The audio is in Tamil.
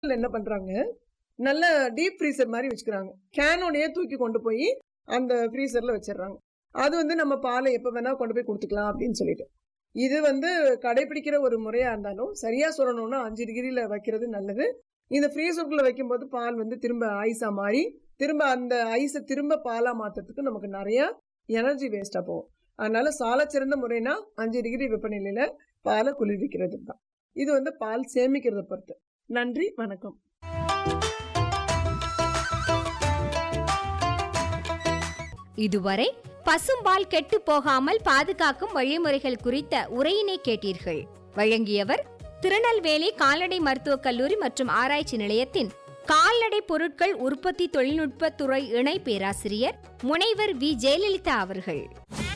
இதுல என்ன பண்றாங்க நல்ல டீப் ஃப்ரீசர் மாதிரி வச்சுக்கிறாங்க கேனோடயே தூக்கி கொண்டு போய் அந்த ஃப்ரீசர்ல வச்சிடுறாங்க அது வந்து நம்ம பாலை எப்போ வேணா கொண்டு போய் கொடுத்துக்கலாம் அப்படின்னு சொல்லிட்டு இது வந்து கடைபிடிக்கிற ஒரு முறையா இருந்தாலும் சரியா சொல்லணும்னா அஞ்சு டிகிரியில வைக்கிறது நல்லது இந்த ஃப்ரீசருக்குள்ள வைக்கும்போது பால் வந்து திரும்ப ஐஸா மாறி திரும்ப அந்த ஐஸை திரும்ப பாலா மாத்துறதுக்கு நமக்கு நிறைய எனர்ஜி வேஸ்டா போகும் அதனால சாலச்சிறந்த முறைனா அஞ்சு டிகிரி வெப்பநிலையில பாலை குளிர்விக்கிறது தான் இது வந்து பால் சேமிக்கிறத பொறுத்து நன்றி வணக்கம் இதுவரை பசும்பால் கெட்டு போகாமல் பாதுகாக்கும் வழிமுறைகள் குறித்த உரையினை கேட்டீர்கள் வழங்கியவர் திருநெல்வேலி கால்நடை மருத்துவக் கல்லூரி மற்றும் ஆராய்ச்சி நிலையத்தின் கால்நடை பொருட்கள் உற்பத்தி தொழில்நுட்ப துறை இணை பேராசிரியர் முனைவர் வி ஜெயலலிதா அவர்கள்